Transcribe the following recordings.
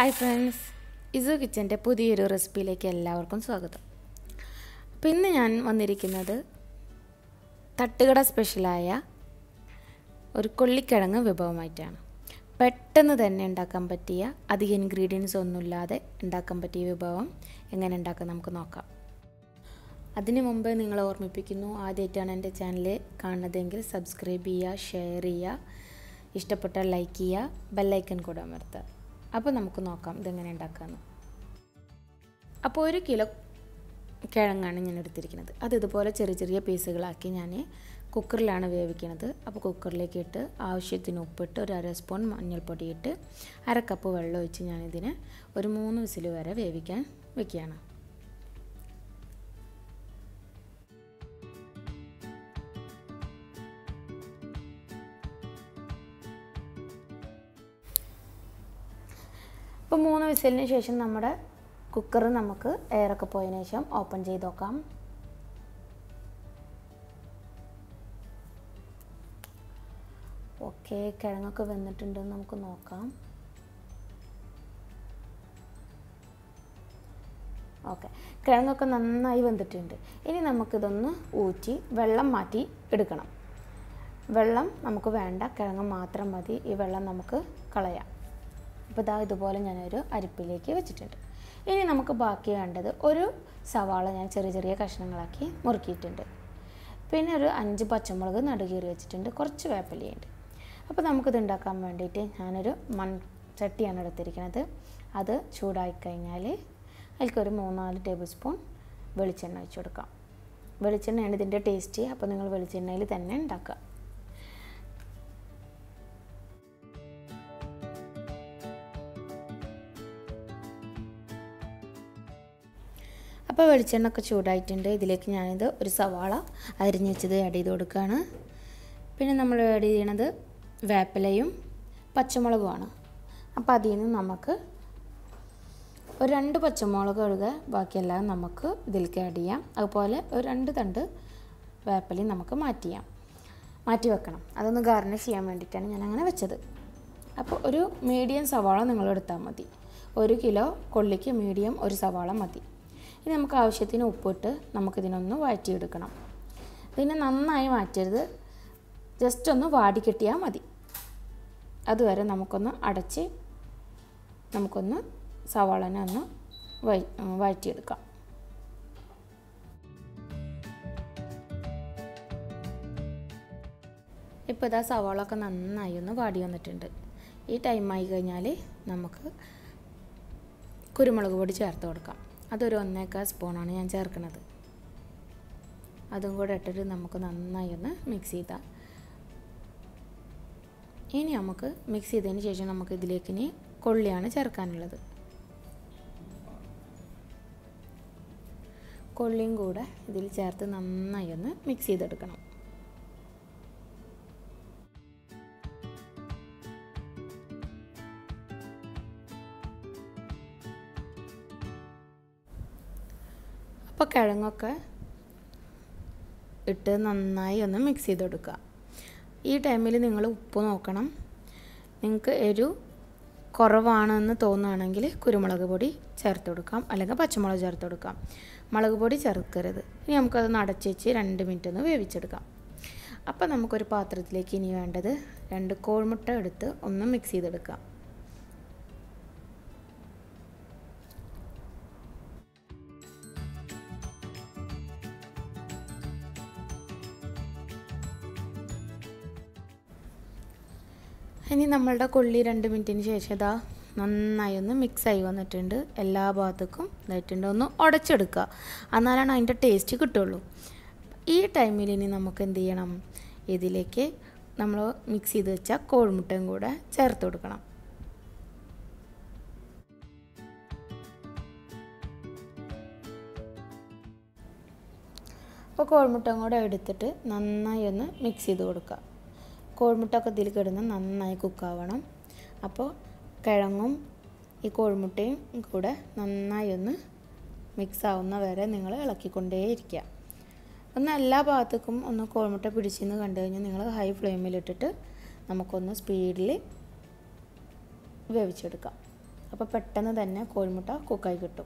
hi friends ഇസു കിച്ചൻ്റെ പുതിയൊരു റെസിപ്പിയിലേക്ക് എല്ലാവർക്കും സ്വാഗതം അപ്പോൾ ഇന്ന് ഞാൻ വന്നിരിക്കുന്നത് തട്ടുകട സ്പെഷ്യലായ ഒരു കൊള്ളിക്കിഴങ്ങ് വിഭവമായിട്ടാണ് പെട്ടെന്ന് തന്നെ ഉണ്ടാക്കാൻ പറ്റിയ അധികം ഇൻഗ്രീഡിയൻസ് ഒന്നുമില്ലാതെ ഉണ്ടാക്കാൻ പറ്റിയ വിഭവം എങ്ങനെ ഉണ്ടാക്കാൻ നമുക്ക് നോക്കാം അതിനു മുമ്പ് നിങ്ങൾ ഓർമ്മിപ്പിക്കുന്നു ആദ്യമായിട്ടാണ് എൻ്റെ ചാനൽ കാണുന്നതെങ്കിൽ സബ്സ്ക്രൈബ് ചെയ്യുക ഷെയർ ചെയ്യുക ഇഷ്ടപ്പെട്ടാൽ ലൈക്ക് ചെയ്യുക ബെല്ലൈക്കൺ കൂടെ അമർത്തുക അപ്പോൾ നമുക്ക് നോക്കാം ഇതെങ്ങനെ ഉണ്ടാക്കാമെന്ന് അപ്പോൾ ഒരു കിലോ കിഴങ്ങാണ് ഞാൻ എടുത്തിരിക്കുന്നത് അത് ഇതുപോലെ ചെറിയ ചെറിയ പീസുകളാക്കി ഞാൻ കുക്കറിലാണ് വേവിക്കുന്നത് അപ്പോൾ കുക്കറിലേക്ക് ഇട്ട് ആവശ്യത്തിന് ഉപ്പിട്ട് ഒരു അര സ്പൂൺ മഞ്ഞൾപ്പൊടി ഇട്ട് അര കപ്പ് വെള്ളം ഒഴിച്ച് ഞാനിതിനെ ഒരു മൂന്ന് വിസിൽ വരെ വേവിക്കാൻ വെക്കുകയാണ് ഇപ്പോൾ മൂന്ന് വിസിലിന് ശേഷം നമ്മുടെ കുക്കർ നമുക്ക് എയറൊക്കെ പോയതിന് ശേഷം ഓപ്പൺ ചെയ്ത് നോക്കാം ഓക്കെ കിഴങ്ങൊക്കെ വെന്തിട്ടുണ്ടെന്ന് നമുക്ക് നോക്കാം ഓക്കെ കിഴങ്ങൊക്കെ നന്നായി വെന്തിട്ടുണ്ട് ഇനി നമുക്കിതൊന്ന് ഊറ്റി വെള്ളം മാറ്റി എടുക്കണം വെള്ളം നമുക്ക് വേണ്ട കിഴങ്ങ് മാത്രം മതി ഈ വെള്ളം നമുക്ക് കളയാം അപ്പോൾ ഇതാ ഇതുപോലെ ഞാനൊരു അരിപ്പിലേക്ക് വെച്ചിട്ടുണ്ട് ഇനി നമുക്ക് ബാക്കി വേണ്ടത് ഒരു സവാള ഞാൻ ചെറിയ ചെറിയ കഷ്ണങ്ങളാക്കി മുറുക്കിയിട്ടുണ്ട് പിന്നെ ഒരു അഞ്ച് പച്ചമുളക് നടുകീറി വെച്ചിട്ടുണ്ട് കുറച്ച് വേപ്പലിയുണ്ട് അപ്പോൾ നമുക്കിത് ഉണ്ടാക്കാൻ വേണ്ടിയിട്ട് ഞാനൊരു മൺ ചട്ടിയാണ് എടുത്തിരിക്കുന്നത് അത് ചൂടായി കഴിഞ്ഞാൽ അതിൽക്കൊരു മൂന്നാല് ടേബിൾ സ്പൂൺ വെളിച്ചെണ്ണ ഒഴിച്ച് കൊടുക്കാം വെളിച്ചെണ്ണയാണ് ഇതിൻ്റെ ടേസ്റ്റ് അപ്പോൾ നിങ്ങൾ വെളിച്ചെണ്ണയിൽ തന്നെ ഉണ്ടാക്കുക അപ്പോൾ വെളിച്ചെണ്ണ ഒക്കെ ചൂടായിട്ടുണ്ട് ഇതിലേക്ക് ഞാനിത് ഒരു സവാള അരിഞ്ഞ് വെച്ചത് ആഡ് ചെയ്ത് കൊടുക്കുകയാണ് പിന്നെ നമ്മൾ ആഡ് ചെയ്യണത് വേപ്പിലയും പച്ചമുളകുമാണ് അപ്പോൾ അതിൽ നിന്ന് നമുക്ക് ഒരു രണ്ട് പച്ചമുളക് ഒഴുക ബാക്കിയെല്ലാം നമുക്ക് ഇതിലേക്ക് ആഡ് ചെയ്യാം അതുപോലെ ഒരു രണ്ട് തണ്ട് വേപ്പിലയും നമുക്ക് മാറ്റി ചെയ്യാം മാറ്റി വെക്കണം അതൊന്ന് ഗാർണിഷ് ചെയ്യാൻ വേണ്ടിയിട്ടാണ് ഞാൻ അങ്ങനെ വെച്ചത് അപ്പോൾ ഒരു മീഡിയം സവാള നിങ്ങൾ എടുത്താൽ മതി ഒരു കിലോ കൊള്ളിക്ക് മീഡിയം ഒരു സവാള മതി ഇനി നമുക്ക് ആവശ്യത്തിന് ഉപ്പിട്ട് നമുക്കിതിനൊന്ന് വഴറ്റിയെടുക്കണം ഇതിനെ നന്നായി മാറ്റരുത് ജസ്റ്റ് ഒന്ന് വാടി കിട്ടിയാൽ മതി അതുവരെ നമുക്കൊന്ന് അടച്ച് നമുക്കൊന്ന് സവാളനെ ഒന്ന് വഴ വഴറ്റിയെടുക്കാം ഇപ്പോൾ ഇതാ സവാളൊക്കെ നന്നായി ഒന്ന് വാടി വന്നിട്ടുണ്ട് ഈ ടൈമായി കഴിഞ്ഞാൽ നമുക്ക് കുരുമുളക് പൊടി ചേർത്ത് കൊടുക്കാം അതൊരു ഒന്നേക്കാൽ സ്പൂണാണ് ഞാൻ ചേർക്കുന്നത് അതും കൂടെ ഇട്ടിട്ട് നമുക്ക് നന്നായി ഒന്ന് മിക്സ് ചെയ്താൽ ഇനി നമുക്ക് മിക്സ് ചെയ്തതിന് ശേഷം നമുക്ക് ഇതിലേക്ക് ഇനി കൊള്ളിയാണ് ചേർക്കാനുള്ളത് കൊള്ളിയും കൂടെ ഇതിൽ ചേർത്ത് നന്നായി ഒന്ന് മിക്സ് ചെയ്തെടുക്കണം അപ്പോൾ കിഴങ്ങൊക്കെ ഇട്ട് നന്നായി ഒന്ന് മിക്സ് ചെയ്ത് കൊടുക്കുക ഈ ടൈമിൽ നിങ്ങൾ ഉപ്പ് നോക്കണം നിങ്ങൾക്ക് എരു കുറവാണെന്ന് തോന്നുകയാണെങ്കിൽ കുരുമുളക് പൊടി ചേർത്ത് കൊടുക്കാം അല്ലെങ്കിൽ പച്ചമുളക് ചേർത്ത് കൊടുക്കാം മുളക് പൊടി ചേർക്കരുത് ഇനി നമുക്കത് നടച്ച് വെച്ച് രണ്ട് മിനിറ്റ് ഒന്ന് വേവിച്ചെടുക്കാം അപ്പോൾ നമുക്കൊരു പാത്രത്തിലേക്ക് ഇനി വേണ്ടത് രണ്ട് കോഴിമുട്ട എടുത്ത് ഒന്ന് മിക്സ് ചെയ്തെടുക്കാം ഇനി നമ്മളുടെ കൊള്ളി രണ്ട് മിനിറ്റിന് ശേഷം ഇതാ നന്നായി ഒന്ന് മിക്സായി വന്നിട്ടുണ്ട് എല്ലാ ഭാഗത്തേക്കും ഇതായിട്ടുണ്ട് ഒന്ന് ഉടച്ചെടുക്കുക എന്നാലാണ് അതിൻ്റെ ടേസ്റ്റ് കിട്ടുള്ളൂ ഈ ടൈമിൽ ഇനി നമുക്ക് എന്ത് ചെയ്യണം ഇതിലേക്ക് നമ്മൾ മിക്സ് ചെയ്ത് വെച്ച കോഴിമുട്ടയും കൂടെ ചേർത്ത് കൊടുക്കണം അപ്പോൾ കോഴിമുട്ടയും കൂടെ എടുത്തിട്ട് നന്നായി ഒന്ന് മിക്സ് ചെയ്ത് കൊടുക്കുക കോഴിമുട്ട ഒക്കെ ഇതിൽ കിടന്ന് നന്നായി കുക്കാവണം അപ്പോൾ കിഴങ്ങും ഈ കോഴിമുട്ടയും കൂടെ നന്നായി ഒന്ന് മിക്സ് ആവുന്ന വരെ നിങ്ങൾ ഇളക്കിക്കൊണ്ടേയിരിക്കുക ഒന്ന് എല്ലാ ഭാഗത്തേക്കും ഒന്ന് കോഴിമുട്ട പിടിച്ചെന്ന് കണ്ടു കഴിഞ്ഞാൽ നിങ്ങൾ ഹൈ ഫ്ലെയിമിലിട്ടിട്ട് നമുക്കൊന്ന് സ്പീഡിൽ വേവിച്ചെടുക്കാം അപ്പോൾ പെട്ടെന്ന് തന്നെ കോഴിമുട്ട കുക്കായി കിട്ടും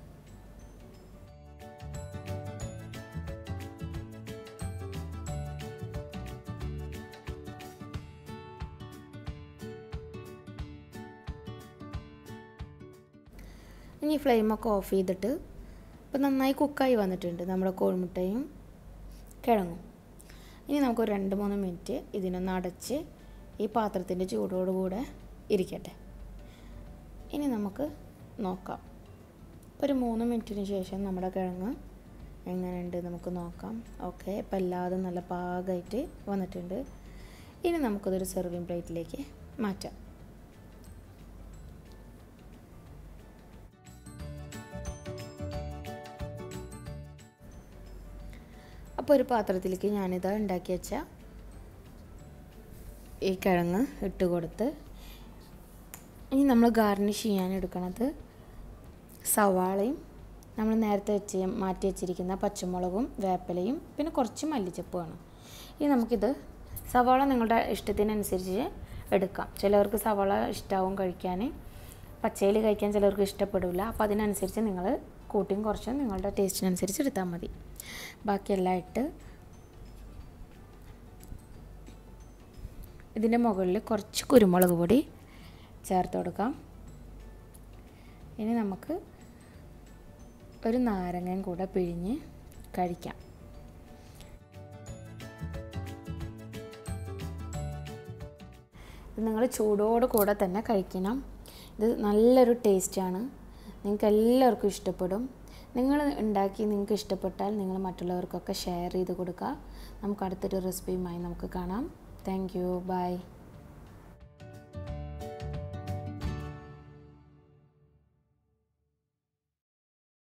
ഇനി ഫ്ലെയിമൊക്കെ ഓഫ് ചെയ്തിട്ട് ഇപ്പോൾ നന്നായി കുക്കായി വന്നിട്ടുണ്ട് നമ്മുടെ കോഴിമുട്ടയും കിഴങ്ങും ഇനി നമുക്ക് ഒരു രണ്ട് മൂന്ന് മിനിറ്റ് ഇതിനൊന്ന് അടച്ച് ഈ പാത്രത്തിൻ്റെ ചൂടോടുകൂടെ ഇരിക്കട്ടെ ഇനി നമുക്ക് നോക്കാം ഒരു മൂന്ന് മിനിറ്റിന് ശേഷം നമ്മുടെ കിഴങ്ങ് എങ്ങനെയുണ്ട് നമുക്ക് നോക്കാം ഓക്കെ ഇപ്പം എല്ലാതും നല്ല പാകമായിട്ട് വന്നിട്ടുണ്ട് ഇനി നമുക്കതൊരു സെർവിങ് പ്ലേറ്റിലേക്ക് മാറ്റാം അപ്പോൾ ഒരു പാത്രത്തിലേക്ക് ഞാനിത് ഉണ്ടാക്കി വെച്ച ഈ കിഴങ്ങ് ഇട്ട് കൊടുത്ത് ഇനി നമ്മൾ ഗാർണിഷ് ചെയ്യാൻ എടുക്കണത് സവാളയും നമ്മൾ നേരത്തെ വെച്ച് മാറ്റി വെച്ചിരിക്കുന്ന പച്ചമുളകും വേപ്പിലയും പിന്നെ കുറച്ച് മല്ലിച്ചപ്പുമാണ് ഇനി നമുക്കിത് സവാള നിങ്ങളുടെ ഇഷ്ടത്തിനനുസരിച്ച് എടുക്കാം ചിലവർക്ക് സവാള ഇഷ്ടമാവും കഴിക്കാൻ പച്ചയിൽ കഴിക്കാൻ ചിലർക്ക് ഇഷ്ടപ്പെടില്ല അപ്പോൾ അതിനനുസരിച്ച് നിങ്ങൾ കൂട്ടിയും കുറച്ചും നിങ്ങളുടെ ടേസ്റ്റിനനുസരിച്ച് എടുത്താൽ മതി ബാക്കിയെല്ലാം ഇട്ട് ഇതിൻ്റെ മുകളിൽ കുറച്ച് കുരുമുളക് പൊടി ചേർത്ത് കൊടുക്കാം ഇനി നമുക്ക് ഒരു നാരങ്ങയും കൂടെ പിഴിഞ്ഞ് കഴിക്കാം ഇത് നിങ്ങൾ ചൂടോട് കൂടെ തന്നെ കഴിക്കണം ഇത് നല്ലൊരു ടേസ്റ്റാണ് നിങ്ങൾക്ക് എല്ലാവർക്കും ഇഷ്ടപ്പെടും നിങ്ങൾ ഉണ്ടാക്കി നിങ്ങൾക്ക് ഇഷ്ടപ്പെട്ടാൽ നിങ്ങൾ മറ്റുള്ളവർക്കൊക്കെ ഷെയർ ചെയ്ത് കൊടുക്കുക നമുക്ക് അടുത്തൊരു റെസിപ്പിയുമായി നമുക്ക് കാണാം താങ്ക് യു ബൈ